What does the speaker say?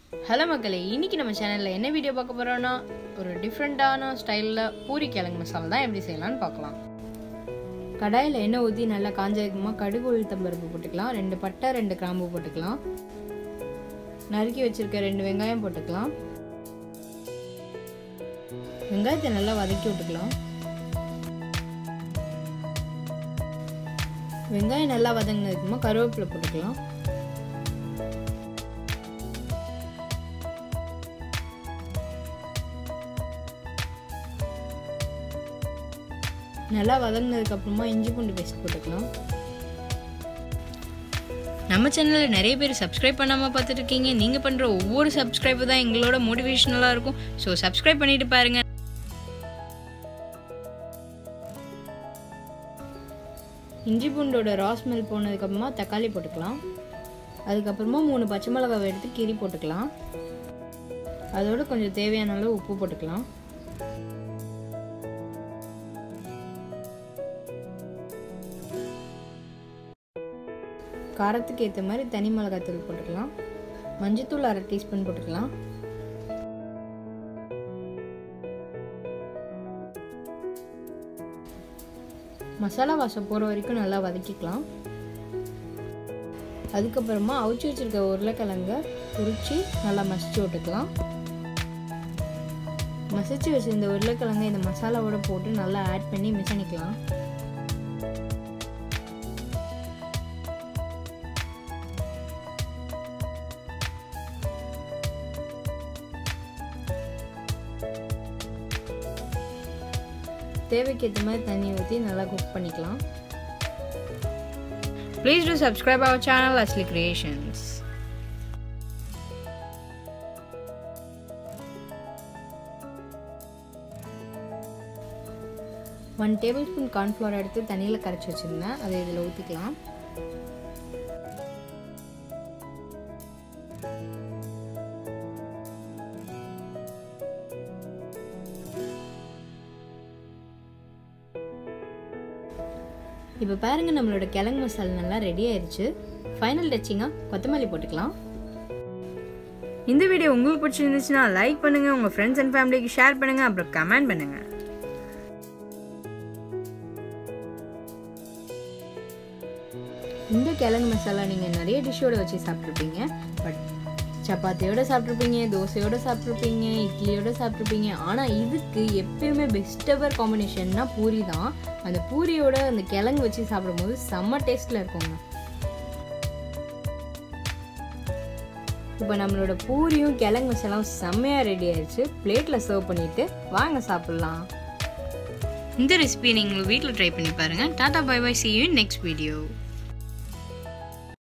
hello மக்களே இன்னைக்கு நம்ம சேனலில் என்ன வீடியோ பார்க்க போகிறோன்னா ஒரு டிஃப்ரெண்ட்டான ஸ்டைலில் பூரி கிழங்கு மசாலா தான் எப்படி செய்யலாம்னு பார்க்கலாம் கடாயில் எண்ணெய் ஊற்றி நல்லா காஞ்சதுக்குமா கடுகு உளுத்தம் பருப்பு போட்டுக்கலாம் ரெண்டு பட்டை ரெண்டு கிராம்பு போட்டுக்கலாம் நறுக்கி வச்சிருக்க ரெண்டு வெங்காயம் போட்டுக்கலாம் வெங்காயத்தை நல்லா வதக்கி விட்டுக்கலாம் வெங்காயம் நல்லா வதங்கினதுக்குமா கருவேப்பிலை போட்டுக்கலாம் நல்லா வதங்கினதுக்கு அப்புறமா இஞ்சி பூண்டு பேஸ்ட் போட்டுக்கலாம் நம்ம சேனலில் நிறைய பேர் சப்ஸ்கிரைப் பண்ணாமல் பார்த்துட்டு இருக்கீங்க நீங்கள் பண்ணுற ஒவ்வொரு சப்ஸ்கிரைப்பு தான் எங்களோட மோட்டிவேஷனலாக இருக்கும் ஸோ சப்ஸ்கிரைப் பண்ணிட்டு பாருங்கள் இஞ்சி பூண்டோட ரா ஸ்மெல் போனதுக்கப்புறமா தக்காளி போட்டுக்கலாம் அதுக்கப்புறமா மூணு பச்சை மிளகாவை எடுத்து கீரி போட்டுக்கலாம் அதோட கொஞ்சம் தேவையான அளவு உப்பு போட்டுக்கலாம் காரத்துக்கு ஏற்ற மாதிரி தனி மிளகாத்தூள் போட்டுக்கலாம் மஞ்சத்தூள் அரை டீஸ்பூன் போட்டுக்கலாம் மசாலா வாசம் போகிற வரைக்கும் நல்லா வதக்கிக்கலாம் அதுக்கப்புறமா அவிச்சு வச்சுருக்க உருளைக்கிழங்க உரிச்சு நல்லா மசிச்சு விட்டுக்கலாம் மசிச்சு வச்சிருந்த உருளைக்கிழங்க இந்த மசாலாவோட போட்டு நல்லா ஆட் பண்ணி மிக்ஸ் பண்ணிக்கலாம் தேவைக்கு ஏற்ற மாதிரி தண்ணி ஊற்றி நல்லா குக் பண்ணிக்கலாம் please to subscribe our channel Asli creations one tablespoon cornflour எடுத்து தண்ணியில் கரைச்சி வச்சுருந்தேன் அதை இதில் ஊற்றிக்கலாம் இப்போ பாருங்கள் நம்மளோட கிழங்கு மசாலா நல்லா ரெடி ஆயிடுச்சு ஃபைனல் டச்சிங்காக கொத்தமல்லி போட்டுக்கலாம் இந்த வீடியோ உங்களுக்கு பிடிச்சிருந்துச்சுன்னா லைக் பண்ணுங்க உங்க ஃப்ரெண்ட்ஸ் அண்ட் ஃபேமிலிக்கு ஷேர் பண்ணுங்க அப்புறம் கமெண்ட் பண்ணுங்க இந்த கிழங்கு மசாலா நீங்கள் நிறைய டிஷ்ஷோட வச்சு சாப்பிட்ருப்பீங்க பட் சப்பாத்தியோட சாப்பிட்ருப்பீங்க தோசையோட சாப்பிட்ருப்பீங்க இட்லியோட சாப்பிட்ருப்பீங்க ஆனால் இதுக்கு எப்பயுமே பெஸ்ட் எவர் காம்பினேஷன்னா பூரி தான் அந்த பூரியோட அந்த கிழங்கு வச்சு சாப்பிடும்போது செம்ம டேஸ்ட்டில் இருக்குங்க இப்போ நம்மளோட பூரியும் கிழங்கு மசாலாவும் செம்மையாக ரெடி ஆயிடுச்சு பிளேட்டில் சர்வ் பண்ணிவிட்டு வாங்க சாப்பிட்லாம் இந்த ரெசிபியை நீங்கள் வீட்டில் ட்ரை பண்ணி பாருங்க tata bye bye see you next video